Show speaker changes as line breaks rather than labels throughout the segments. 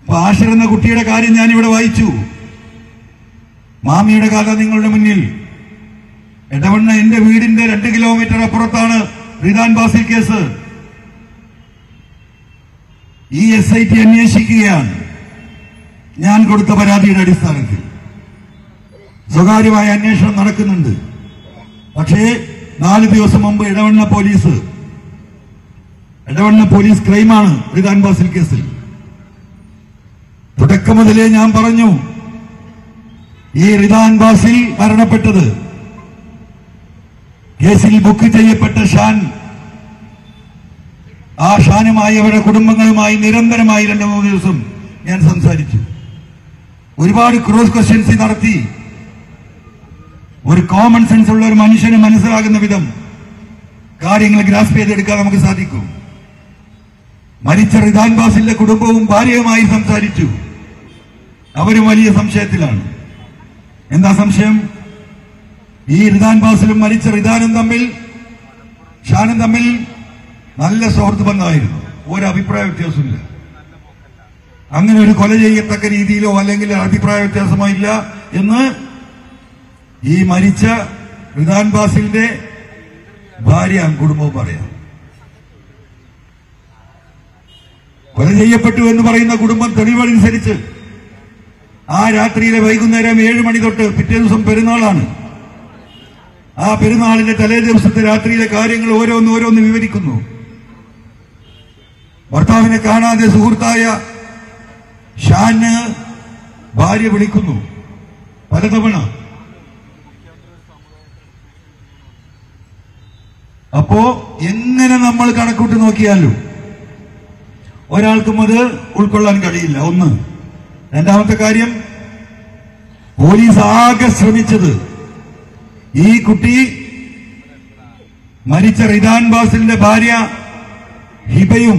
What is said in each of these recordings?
അപ്പൊ ആഷിർ എന്ന കുട്ടിയുടെ കാര്യം ഞാൻ ഇവിടെ വായിച്ചു മാമിയുടെ കഥ നിങ്ങളുടെ മുന്നിൽ എടവണ്ണ എന്റെ വീടിന്റെ രണ്ട് കിലോമീറ്റർ അപ്പുറത്താണ് റിദാൻ ബാസിൽ കേസ് ഈ എസ് ഐ ടി അന്വേഷിക്കുകയാണ് ഞാൻ കൊടുത്ത പരാതിയുടെ അടിസ്ഥാനത്തിൽ സ്വകാര്യമായ അന്വേഷണം നടക്കുന്നുണ്ട് പക്ഷേ നാല് ദിവസം മുമ്പ് ഇടവണ്ണ പോലീസ് ഇടവണ്ണ പോലീസ് ക്രൈമാണ് റിദാൻ ബാസിൽ കേസിൽ തുടക്കം മുതലേ ഞാൻ പറഞ്ഞു ഈ റിദാൻ ബാസിൽ മരണപ്പെട്ടത് കേസിൽ ബുക്ക് ചെയ്യപ്പെട്ട ഷാൻ ആ ഷാനുമായി അവരുടെ കുടുംബങ്ങളുമായി നിരന്തരമായി രണ്ടു മൂന്ന് ദിവസം ഞാൻ സംസാരിച്ചു ഒരുപാട് ക്രോസ് ക്വസ്റ്റ്യൻസ് നടത്തി ഒരു കോമൺ സെൻസ് ഉള്ള ഒരു മനുഷ്യന് മനസ്സിലാകുന്ന വിധം കാര്യങ്ങൾ ഗ്രാസ്പ് ചെയ്തെടുക്കാൻ നമുക്ക് സാധിക്കും മരിച്ച റിദാൻ ബാസിന്റെ കുടുംബവും ഭാര്യയുമായി സംസാരിച്ചു അവരും വലിയ സംശയത്തിലാണ് എന്താ സംശയം ഈ റിദാൻ ബാസിലും മരിച്ച റിദാനും തമ്മിൽ ഷാനും തമ്മിൽ നല്ല സുഹൃത്ത് ബന്ധമായിരുന്നു ഒരു അഭിപ്രായ വ്യത്യാസമില്ല അങ്ങനെ ഒരു കൊല ചെയ്യത്തക്ക രീതിയിലോ അല്ലെങ്കിൽ അഭിപ്രായ വ്യത്യാസമോ ഇല്ല എന്ന് ഈ മരിച്ച റിദാൻ ബാസിലിന്റെ ഭാര്യ കുടുംബവും പറയാം കൊല ചെയ്യപ്പെട്ടു എന്ന് പറയുന്ന കുടുംബം തെളിവനുസരിച്ച് ആ രാത്രിയിലെ വൈകുന്നേരം ഏഴ് മണി തൊട്ട് പിറ്റേ ദിവസം പെരുന്നാളാണ് ആ പെരുന്നാളിന്റെ തലേ ദിവസത്തെ രാത്രിയിലെ കാര്യങ്ങൾ ഓരോന്ന് ഓരോന്ന് വിവരിക്കുന്നു ഭർത്താവിനെ കാണാതെ സുഹൃത്തായ ഷാന് ഭാര്യ വിളിക്കുന്നു പലതവണ അപ്പോ എങ്ങനെ നമ്മൾ കണക്കൂട്ടി നോക്കിയാലും ഒരാൾക്കും അത് ഉൾക്കൊള്ളാൻ കഴിയില്ല ഒന്ന് രണ്ടാമത്തെ കാര്യം പോലീസ് ആകെ ശ്രമിച്ചത് ഈ കുട്ടി മരിച്ച റിദാൻ ബാസിലിന്റെ ഭാര്യ ഹിബയും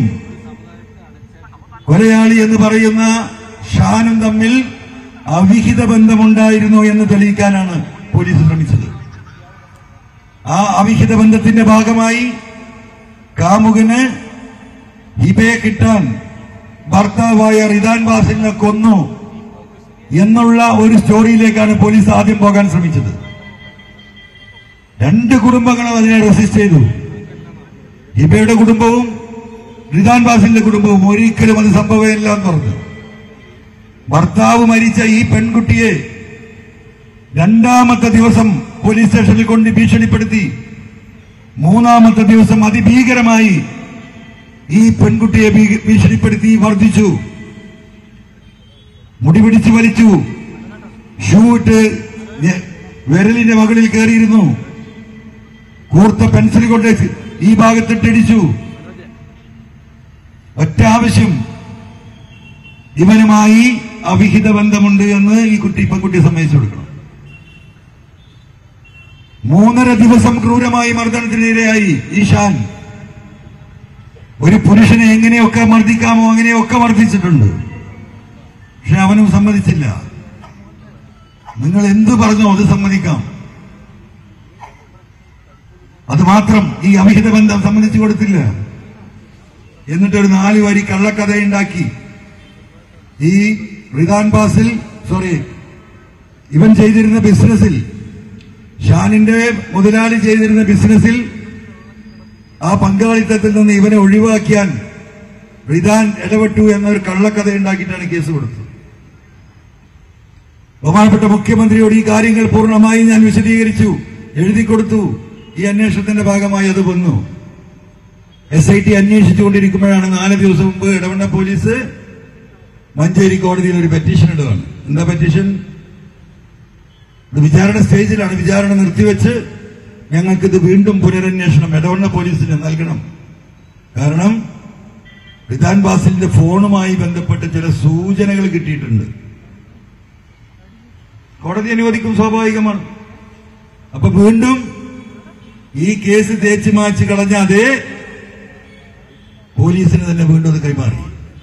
കൊലയാളി എന്ന് പറയുന്ന ഷാനും തമ്മിൽ അവിഹിത ബന്ധമുണ്ടായിരുന്നു എന്ന് തെളിയിക്കാനാണ് പോലീസ് ശ്രമിച്ചത് ആ അവിഹിത ബന്ധത്തിന്റെ ഭാഗമായി കാമുകന് ഹിബയെ കിട്ടാൻ ഭർത്താവായ റിദാൻ ബാസിലിനെ കൊന്നു എന്നുള്ള ഒരു സ്റ്റോറിയിലേക്കാണ് പോലീസ് ആദ്യം പോകാൻ ശ്രമിച്ചത് രണ്ട് കുടുംബങ്ങളും അതിനെ റെസിസ്റ്റ് ചെയ്തു ഹിബയുടെ കുടുംബവും റിദാൻ ബാസിന്റെ കുടുംബവും ഒരിക്കലും അത് സംഭവമില്ല എന്ന് പറഞ്ഞു ഭർത്താവ് മരിച്ച ഈ പെൺകുട്ടിയെ രണ്ടാമത്തെ ദിവസം പോലീസ് സ്റ്റേഷനിൽ കൊണ്ട് ഭീഷണിപ്പെടുത്തി മൂന്നാമത്തെ ദിവസം അതിഭീകരമായി ഈ പെൺകുട്ടിയെ ഭീ- ഭീഷണിപ്പെടുത്തി വർദ്ധിച്ചു മുടി പിടിച്ചു വലിച്ചു ഷൂ ഇട്ട് ഞെ- വിരലിന്റെ മകളിൽ കയറിയിരുന്നു കൂർത്ത പെൻസിൽ കൊണ്ട് ഈ ഭാഗത്തിട്ടിടിച്ചു ഒറ്റ ആവശ്യം ഇവനുമായി അവിഹിത ബന്ധമുണ്ട് എന്ന് ഈ കുട്ടി പെൺകുട്ടി സമ്മതിച്ചു കൊടുക്കണം മൂന്നര ദിവസം ക്രൂരമായി മർദ്ദനത്തിനിരയായി ഈശാൻ ഒരു പുരുഷനെ എങ്ങനെയൊക്കെ മർദ്ദിക്കാമോ അങ്ങനെയൊക്കെ മർദ്ദിച്ചിട്ടുണ്ട് പക്ഷെ അവനും സമ്മതിച്ചില്ല നിങ്ങൾ എന്തു പറഞ്ഞോ അത് സമ്മതിക്കാം അത് മാത്രം ഈ അവിഹിത ബന്ധം സമ്മതിച്ചു കൊടുത്തില്ല എന്നിട്ട് ഒരു നാല് വരി കള്ളക്കഥയുണ്ടാക്കി ഈ റിദാൻ ബാസിൽ സോറി ഇവൻ ചെയ്തിരുന്ന ബിസിനസ്സിൽ ഷാനിന്റെ മുതലാളി ചെയ്തിരുന്ന ബിസിനസ്സിൽ ആ പങ്കാളിത്തത്തിൽ നിന്ന് ഇവനെ ഒഴിവാക്കിയാൻ റിദാൻ ഇടപെട്ടു എന്നൊരു കള്ളക്കഥ ഉണ്ടാക്കിയിട്ടാണ് കേസ് കൊടുത്തത് ബഹുമാനപ്പെട്ട മുഖ്യമന്ത്രിയോട് ഈ കാര്യങ്ങൾ പൂർണ്ണമായി ഞാൻ വിശദീകരിച്ചു എഴുതി കൊടുത്തു ഈ അന്വേഷണത്തിന്റെ ഭാഗമായി അത് വന്നു എസ് ഐ ടി അന്വേഷിച്ചുകൊണ്ടിരിക്കുമ്പോഴാണ് നാല് ദിവസം മുമ്പ് ഇടവണ്ണ പോലീസ് മഞ്ചേരി കോടതിയിൽ ഒരു പെറ്റീഷൻ ഇടുകയാണ് എന്താ പെറ്റീഷൻ ഇത് വിചാരണ സ്റ്റേജിലാണ് വിചാരണ നിർത്തിവെച്ച് ഞങ്ങൾക്കിത് വീണ്ടും പുനരന്വേഷണം ഇടവണ്ണ പോലീസിന് നൽകണം കാരണം റിദാൻ ബാസിലിന്റെ ഫോണുമായി ബന്ധപ്പെട്ട് ചില സൂചനകൾ കിട്ടിയിട്ടുണ്ട് കോടതി അനുവദിക്കും സ്വാഭാവികമാണ് അപ്പൊ വീണ്ടും ഈ കേസ് തേച്ച് മാച്ച് കളഞ്ഞ അതേ പോലീസിന് തന്നെ വീണ്ടും അത് കൈമാറി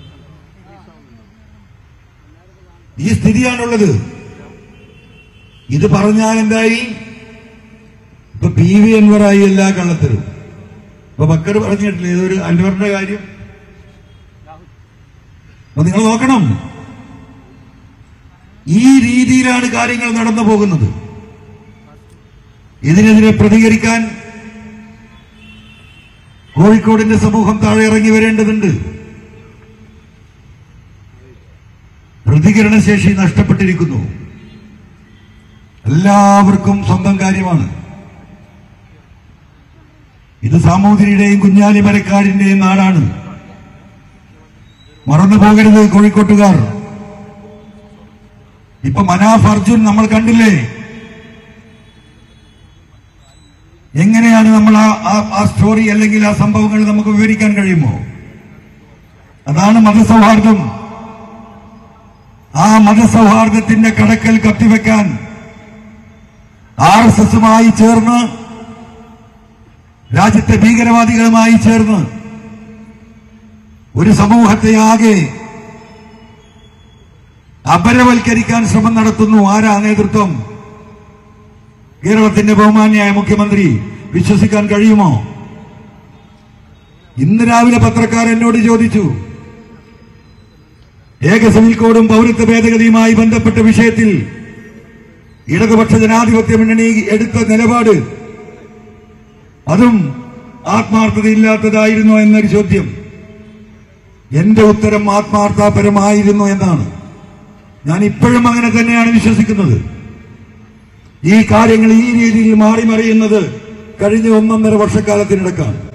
ഈ സ്ഥിതിയാണുള്ളത് ഇത് പറഞ്ഞാൽ എന്തായി ഇപ്പൊ പി വി അൻവറായി എല്ലാ കള്ളത്തിലും ഇപ്പൊ ബക്കർ പറഞ്ഞിട്ടില്ല ഇതൊരു അൻവറിന്റെ കാര്യം അപ്പൊ നിങ്ങൾ നോക്കണം രീതിയിലാണ് കാര്യങ്ങൾ നടന്നു പോകുന്നത് ഇതിനെതിരെ പ്രതികരിക്കാൻ കോഴിക്കോടിന്റെ സമൂഹം താഴെ ഇറങ്ങി വരേണ്ടതുണ്ട് പ്രതികരണശേഷി നഷ്ടപ്പെട്ടിരിക്കുന്നു എല്ലാവർക്കും സ്വന്തം കാര്യമാണ് ഇത് സാമൂതിരിയുടെയും കുഞ്ഞാലി മരക്കാരിന്റെയും നാടാണ് മറന്നു പോകരുത് കോഴിക്കോട്ടുകാർ ഇപ്പൊ മനാഫ് അർജുൻ നമ്മൾ കണ്ടില്ലേ എങ്ങനെയാണ് നമ്മൾ ആ ആ- ആ സ്റ്റോറി അല്ലെങ്കിൽ ആ സംഭവങ്ങൾ നമുക്ക് വിവരിക്കാൻ കഴിയുമോ അതാണ് മതസൗഹാർദ്ദം ആ മതസൗഹാർദ്ദത്തിന്റെ കടക്കൽ കത്തിവെക്കാൻ ആർ എസ് എസുമായി ചേർന്ന് രാജ്യത്തെ ഭീകരവാദികളുമായി ചേർന്ന് ഒരു സമൂഹത്തെ ആകെ അപരവൽക്കരിക്കാൻ ശ്രമം നടത്തുന്നു ആരാ നേതൃത്വം കേരളത്തിന്റെ ബഹുമാന്യായ മുഖ്യമന്ത്രി വിശ്വസിക്കാൻ കഴിയുമോ ഇന്ന് രാവിലെ പത്രക്കാർ എന്നോട് ചോദിച്ചു ഏക സിവിൽ കോഡും പൗരത്വ ഭേദഗതിയുമായി ബന്ധപ്പെട്ട വിഷയത്തിൽ ഇടതുപക്ഷ ജനാധിപത്യ മുന്നണി എടുത്ത നിലപാട് അതും ആത്മാർത്ഥതയില്ലാത്തതായിരുന്നോ എന്നൊരു ചോദ്യം എന്റെ ഉത്തരം ആത്മാർത്ഥപരമായിരുന്നു എന്നാണ് ഞാൻ ഇപ്പോഴും അങ്ങനെ തന്നെയാണ് വിശ്വസിക്കുന്നത് ഈ കാര്യങ്ങൾ ഈ രീതിയിൽ മാറി മറിയുന്നത് കഴിഞ്ഞ ഒന്നൊന്നര വർഷക്കാലത്തിനിടക്കാണ്